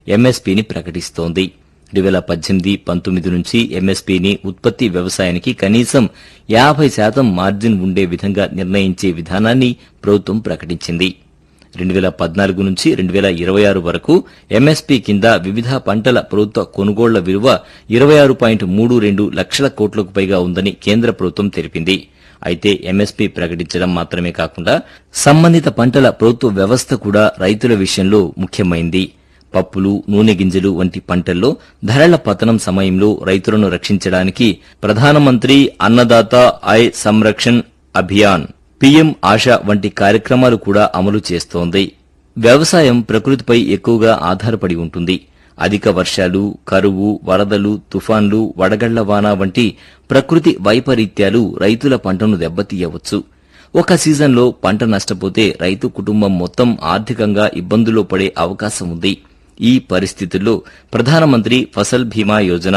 ఎంఎస్పీని ప్రకటిస్తోంది రెండు వేల పద్దెనిమిది పంతొమ్మిది నుంచి ఎంఎస్పీని ఉత్పత్తి వ్యవసాయానికి కనీసం యాభై శాతం మార్జిన్ ఉండే విధంగా నిర్ణయించే విధానాన్ని ప్రభుత్వం ప్రకటించింది రెండు వేల పద్నాలుగు నుంచి రెండు వేల ఇరవై ఆరు వరకు ఎంఎస్పీ కింద వివిధ పంటల ప్రభుత్వ కొనుగోళ్ల విలువ ఇరవై ఆరు పాయింట్ మూడు రెండు లక్షల కోట్లకు పైగా ఉందని కేంద్ర ప్రభుత్వం తెలిపింది అయితే ఎంఎస్పీ ప్రకటించడం మాత్రమే కాకుండా సంబంధిత పంటల ప్రభుత్వ వ్యవస్థ కూడా రైతుల విషయంలో ముఖ్యమైంది పప్పులు నూనె గింజలు వంటి పంటల్లో ధరల పతనం సమయంలో రైతులను రక్షించడానికి ప్రధానమంత్రి అన్నదాత ఆయ్ సంరక్షణ్ అభియాన్ పీఎం ఆశా వంటి కార్యక్రమాలు కూడా అమలు చేస్తోంది వ్యవసాయం ప్రకృతిపై ఎక్కువగా ఆధారపడి ఉంటుంది అధిక వర్షాలు కరువు వరదలు తుఫాన్లు వడగళ్ల వాన వంటి ప్రకృతి వైపరీత్యాలు రైతుల పంటను దెబ్బతీయవచ్చు ఒక సీజన్లో పంట నష్టపోతే రైతు కుటుంబం మొత్తం ఆర్థికంగా ఇబ్బందుల్లో పడే అవకాశం ఉంది ఈ పరిస్థితుల్లో ప్రధానమంత్రి ఫసల్ బీమా యోజన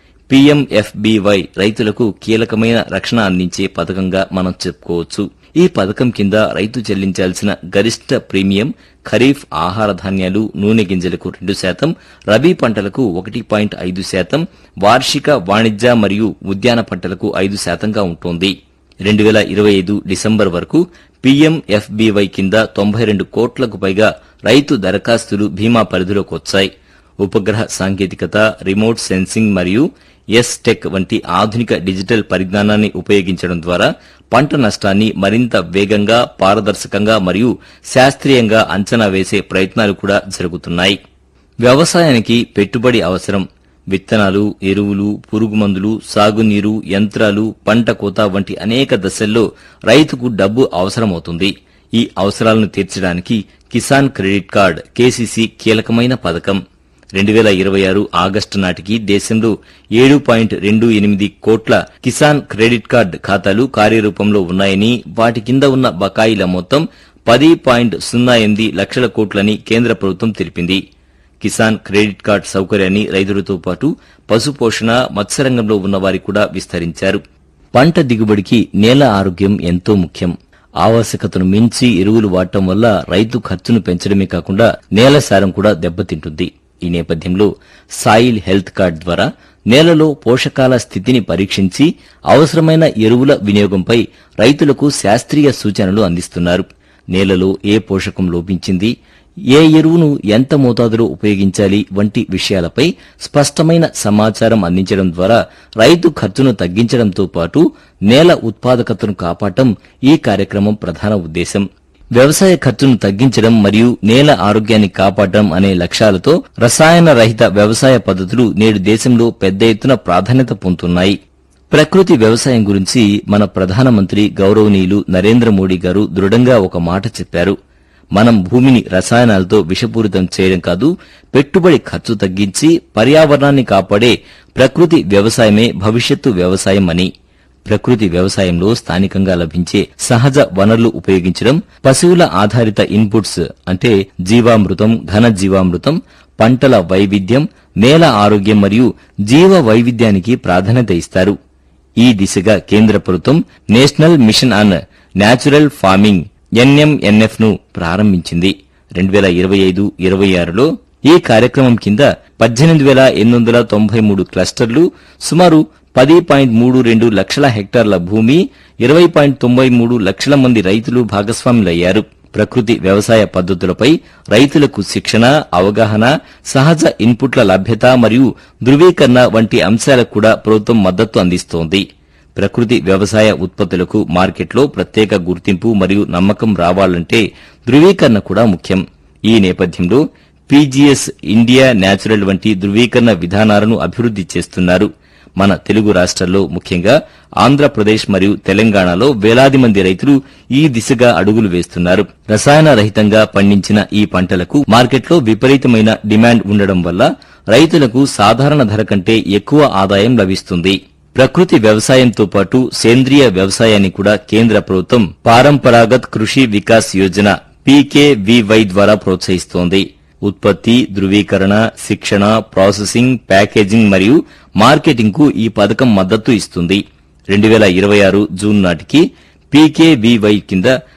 పీఎంఎఫ్బీవై రైతులకు కీలకమైన రక్షణ అందించే పథకంగా మనం చెప్పుకోవచ్చు ఈ పథకం కింద రైతు చెల్లించాల్సిన గరిష్ట ప్రీమియం ఖరీఫ్ ఆహార ధాన్యాలు నూనె గింజలకు రెండు శాతం రబీ పంటలకు ఒకటి పాయింట్ ఐదు శాతం వార్షిక వాణిజ్య మరియు ఉద్యాన పంటలకు ఐదు శాతంగా ఉంటుంది రెండు వేల ఇరవై ఐదు డిసెంబర్ వరకు పీఎంఎఫ్బీవై కింద తొంభై రెండు కోట్లకు పైగా రైతు దరఖాస్తులు బీమా పరిధిలోకి వచ్చాయి ఉపగ్రహ సాంకేతికత రిమోట్ సెన్సింగ్ మరియు ఎస్ టెక్ వంటి ఆధునిక డిజిటల్ పరిజ్ఞానాన్ని ఉపయోగించడం ద్వారా పంట నష్టాన్ని మరింత వేగంగా పారదర్శకంగా మరియు శాస్త్రీయంగా అంచనా వేసే ప్రయత్నాలు కూడా జరుగుతున్నాయి వ్యవసాయానికి పెట్టుబడి అవసరం విత్తనాలు ఎరువులు పురుగుమందులు సాగునీరు యంత్రాలు పంట కోత వంటి అనేక దశల్లో రైతుకు డబ్బు అవసరమవుతుంది ఈ అవసరాలను తీర్చడానికి కిసాన్ క్రెడిట్ కార్డ్ కేసీసీ కీలకమైన పథకం రెండు వేల ఇరవై ఆరు ఆగస్టు నాటికి దేశంలో ఏడు పాయింట్ రెండు ఎనిమిది కోట్ల కిసాన్ క్రెడిట్ కార్డ్ ఖాతాలు కార్యరూపంలో ఉన్నాయని వాటి కింద ఉన్న బకాయిల మొత్తం పది పాయింట్ సున్నా ఎనిమిది లక్షల కోట్లని కేంద్ర ప్రభుత్వం తెలిపింది కిసాన్ క్రెడిట్ కార్డ్ సౌకర్యాన్ని రైతులతో పాటు పశుపోషణ మత్స్యరంగంలో ఉన్నవారికి కూడా విస్తరించారు పంట దిగుబడికి నేల ఆరోగ్యం ఎంతో ముఖ్యం ఆవశ్యకతను మించి ఎరువులు వాడటం వల్ల రైతు ఖర్చును పెంచడమే కాకుండా నేల సారం కూడా దెబ్బతింటుంది ఈ నేపథ్యంలో సాయిల్ హెల్త్ కార్డ్ ద్వారా నేలలో పోషకాల స్థితిని పరీక్షించి అవసరమైన ఎరువుల వినియోగంపై రైతులకు శాస్త్రీయ సూచనలు అందిస్తున్నారు నేలలో ఏ పోషకం లోపించింది ఏ ఎరువును ఎంత మోతాదులో ఉపయోగించాలి వంటి విషయాలపై స్పష్టమైన సమాచారం అందించడం ద్వారా రైతు ఖర్చును తగ్గించడంతో పాటు నేల ఉత్పాదకతను కాపాడటం ఈ కార్యక్రమం ప్రధాన ఉద్దేశం వ్యవసాయ ఖర్చును తగ్గించడం మరియు నేల ఆరోగ్యాన్ని కాపాడటం అనే లక్ష్యాలతో రసాయన రహిత వ్యవసాయ పద్ధతులు నేడు దేశంలో పెద్ద ఎత్తున ప్రాధాన్యత పొందుతున్నాయి ప్రకృతి వ్యవసాయం గురించి మన ప్రధానమంత్రి గౌరవనీయులు నరేంద్ర మోడీ గారు దృఢంగా ఒక మాట చెప్పారు మనం భూమిని రసాయనాలతో విషపూరితం చేయడం కాదు పెట్టుబడి ఖర్చు తగ్గించి పర్యావరణాన్ని కాపాడే ప్రకృతి వ్యవసాయమే భవిష్యత్తు వ్యవసాయం అని ప్రకృతి వ్యవసాయంలో స్థానికంగా లభించే సహజ వనరులు ఉపయోగించడం పశువుల ఆధారిత ఇన్పుట్స్ అంటే జీవామృతం ఘన జీవామృతం పంటల వైవిధ్యం నేల ఆరోగ్యం మరియు జీవ వైవిధ్యానికి ప్రాధాన్యత ఇస్తారు ఈ దిశగా కేంద్ర ప్రభుత్వం national mission on natural farming NMNF ను ప్రారంభించింది రెండు వేల ఇరవై ఐదు ఇరవై ఆరులో ఈ కార్యక్రమం కింద పద్దెనిమిది వేల ఎనిమిది వందల తొంభై మూడు క్లస్టర్లు సుమారు పది పాయింట్ మూడు రెండు లక్షల హెక్టార్ల భూమి ఇరవై పాయింట్ తొంభై మూడు లక్షల మంది రైతులు భాగస్వాములయ్యారు ప్రకృతి వ్యవసాయ పద్ధతులపై రైతులకు శిక్షణ అవగాహన సహజ ఇన్పుట్ల లభ్యత మరియు ధృవీకరణ వంటి అంశాలకు కూడా ప్రభుత్వం మద్దతు అందిస్తోంది ప్రకృతి వ్యవసాయ ఉత్పత్తులకు మార్కెట్లో ప్రత్యేక గుర్తింపు మరియు నమ్మకం రావాలంటే ధృవీకరణ కూడా ముఖ్యం ఈ నేపథ్యంలో పీజీఎస్ ఇండియా న్యాచురల్ వంటి ధృవీకరణ విధానాలను అభివృద్ది చేస్తున్నారు మన తెలుగు రాష్ట్రాల్లో ముఖ్యంగా ఆంధ్రప్రదేశ్ మరియు తెలంగాణలో వేలాది మంది రైతులు ఈ దిశగా అడుగులు వేస్తున్నారు రసాయన రహితంగా పండించిన ఈ పంటలకు మార్కెట్లో విపరీతమైన డిమాండ్ ఉండడం వల్ల రైతులకు సాధారణ ధర కంటే ఎక్కువ ఆదాయం లభిస్తుంది ప్రకృతి వ్యవసాయంతో పాటు సేంద్రియ వ్యవసాయాన్ని కూడా కేంద్ర ప్రభుత్వం పారంపరాగత్ కృషి వికాస్ యోజన పీకేవీవై ద్వారా ప్రోత్సహిస్తోంది ఉత్పత్తి ధృవీకరణ శిక్షణ ప్రాసెసింగ్ ప్యాకేజింగ్ మరియు మార్కెటింగ్ కు ఈ పథకం మద్దతు ఇస్తుంది రెండు వేల ఇరవై ఆరు జూన్ నాటికి పీకేవీవై కింద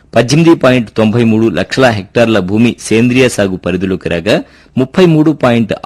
పద్దెనిమిది పాయింట్ తొంభై మూడు లక్షల హెక్టార్ల భూమి సేంద్రియ సాగు పరిధిలోకి రాగా ముప్పై మూడు పాయింట్